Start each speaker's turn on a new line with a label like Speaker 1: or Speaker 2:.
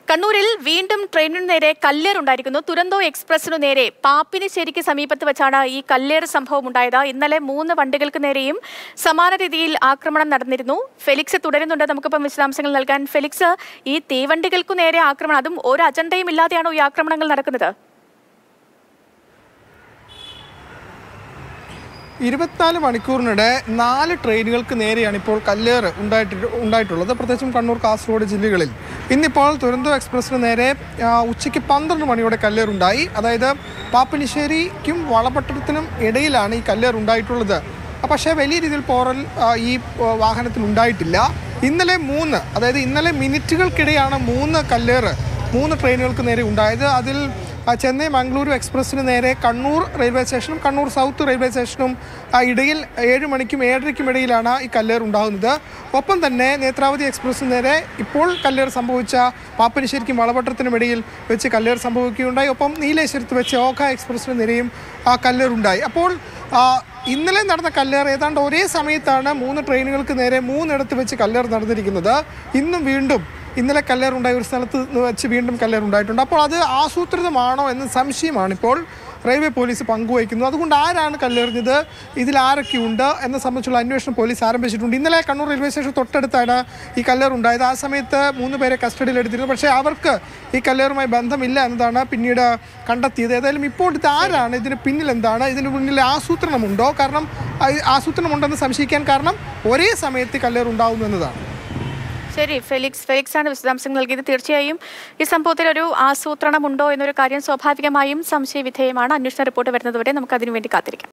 Speaker 1: കണ്ണൂരിൽ വീണ്ടും ട്രെയിനിനു നേരെ കല്ലേർ ഉണ്ടായിരിക്കുന്നു തുരന്തോ എക്സ്പ്രസിനു നേരെ പാപ്പിനിശ്ശേരിക്ക് സമീപത്ത് വെച്ചാണ് ഈ കല്ലേർ സംഭവം ഉണ്ടായത് ഇന്നലെ മൂന്ന് വണ്ടികൾക്ക് നേരെയും സമാന രീതിയിൽ ആക്രമണം നടന്നിരുന്നു ഫെലിക്സ് തുടരുന്നുണ്ട് നമുക്കിപ്പം വിശദാംശങ്ങൾ നൽകാൻ ഫെലിക്സ് ഈ തീവണ്ടികൾക്കു നേരെ ആക്രമണം അതും ഒരു അജണ്ടയും ഇല്ലാതെയാണോ ഈ ആക്രമണങ്ങൾ നടക്കുന്നത്
Speaker 2: ഇരുപത്തിനാല് മണിക്കൂറിനിടെ നാല് ട്രെയിനുകൾക്ക് നേരെയാണ് ഇപ്പോൾ കല്ലേറ് ഉണ്ടായിട്ട് ഉണ്ടായിട്ടുള്ളത് പ്രത്യേകിച്ചും കണ്ണൂർ കാസർഗോഡ് ജില്ലകളിൽ ഇന്നിപ്പോൾ തുരന്തോ എക്സ്പ്രസിന് നേരെ ആ, ഉച്ചയ്ക്ക് പന്ത്രണ്ട് മണിയോടെ കല്ലേറുണ്ടായി അതായത് പാപ്പനിശ്ശേരിക്കും വളപട്ടണത്തിനും ഇടയിലാണ് ഈ കല്ലേർ ഉണ്ടായിട്ടുള്ളത് ആ, പക്ഷേ വലിയ രീതിയിൽ പോറൽ ആ, ഈ ആ, വാഹനത്തിൽ ഉണ്ടായിട്ടില്ല ഇന്നലെ മൂന്ന് അതായത് ഇന്നലെ മിനിറ്റുകൾക്കിടെയാണ് മൂന്ന് കല്ലേറ് മൂന്ന് ട്രെയിനുകൾക്ക് നേരെ ഉണ്ടായത് അതിൽ ആ, ചെന്നൈ മംഗളൂരു എക്സ്പ്രസ്സിന് നേരെ കണ്ണൂർ റെയിൽവേ സ്റ്റേഷനും കണ്ണൂർ സൗത്ത് റെയിൽവേ സ്റ്റേഷനും ആ, ഇടയിൽ ഏഴ് മണിക്കും ഏഴരയ്ക്കും ഇടയിലാണ് ഈ കല്ലേർ ഉണ്ടാകുന്നത് ഒപ്പം തന്നെ നേത്രാവതി എക്സ്പ്രസ്സിന് നേരെ ഇപ്പോൾ കല്ലേർ സംഭവിച്ച പാപ്പനിശ്ശേരിക്കും വളപട്ടത്തിനും ഇടയിൽ വെച്ച് കല്ലേർ സംഭവിക്കുകയുണ്ടായി ഒപ്പം നീലേശ്വരത്ത് വെച്ച് ഓഖ എക്സ്പ്രസ്സിന് നേരെയും ആ കല്ലേർ ഉണ്ടായി അപ്പോൾ ആ, ഇന്നലെ നടന്ന കല്ലേർ ഏതാണ്ട് ഒരേ സമയത്താണ് മൂന്ന് ട്രെയിനുകൾക്ക് നേരെ മൂന്നിടത്ത് വെച്ച് കല്ലേർ നടന്നിരിക്കുന്നത് ഇന്നും വീണ്ടും ഇന്നലെ കല്ലേർ ഉണ്ടായ ഒരു സ്ഥലത്ത് നിന്ന് വെച്ച് വീണ്ടും കല്ലേർ ഉണ്ടായിട്ടുണ്ട് അപ്പോൾ അത് ആസൂത്രിതമാണോ എന്ന് സംശയമാണ് ഇപ്പോൾ റെയിൽവേ പോലീസ് പങ്കുവയ്ക്കുന്നത് അതുകൊണ്ട് ആരാണ് കല്ലെറിഞ്ഞത് ഇതിൽ ആരൊക്കെയുണ്ട് എന്നെ സംബന്ധിച്ചുള്ള അന്വേഷണം പോലീസ് ആരംഭിച്ചിട്ടുണ്ട് ഇന്നലെ കണ്ണൂർ റെയിൽവേ സ്റ്റേഷൻ തൊട്ടടുത്താണ് ഈ കല്ലേർ ഉണ്ടായത് ആ സമയത്ത് മൂന്ന് പേരെ കസ്റ്റഡിയിൽ എടുത്തിരുന്നു പക്ഷേ അവർക്ക് ഈ കല്ലേറുമായി ബന്ധമില്ല എന്നതാണ് പിന്നീട് കണ്ടെത്തിയത് ഏതായാലും ഇപ്പോൾ ഇത് ആരാണ് ഇതിന് പിന്നിൽ എന്താണ് ഇതിന് പിന്നിൽ ആസൂത്രണമുണ്ടോ കാരണം ആ, ആസൂത്രണമുണ്ടെന്ന് സംശയിക്കാൻ കാരണം ഒരേ സമയത്ത് ഈ കല്ലേർ ഉണ്ടാവുന്നു എന്നതാണ്
Speaker 1: ശരി ഫെലിക്സ് ഫെലിക്സ് ആണ് വിശദാംശങ്ങൾ നൽകിയത് തീർച്ചയായും ഈ സംഭവത്തിൽ ഒരു ആസൂത്രണമുണ്ടോ എന്നൊരു കാര്യം സ്വാഭാവികമായും സംശയവിധേയമാണ് അന്വേഷണ റിപ്പോർട്ട് വരുന്നതുവരെ നമുക്ക് അതിനുവേണ്ടി കാത്തിരിക്കാം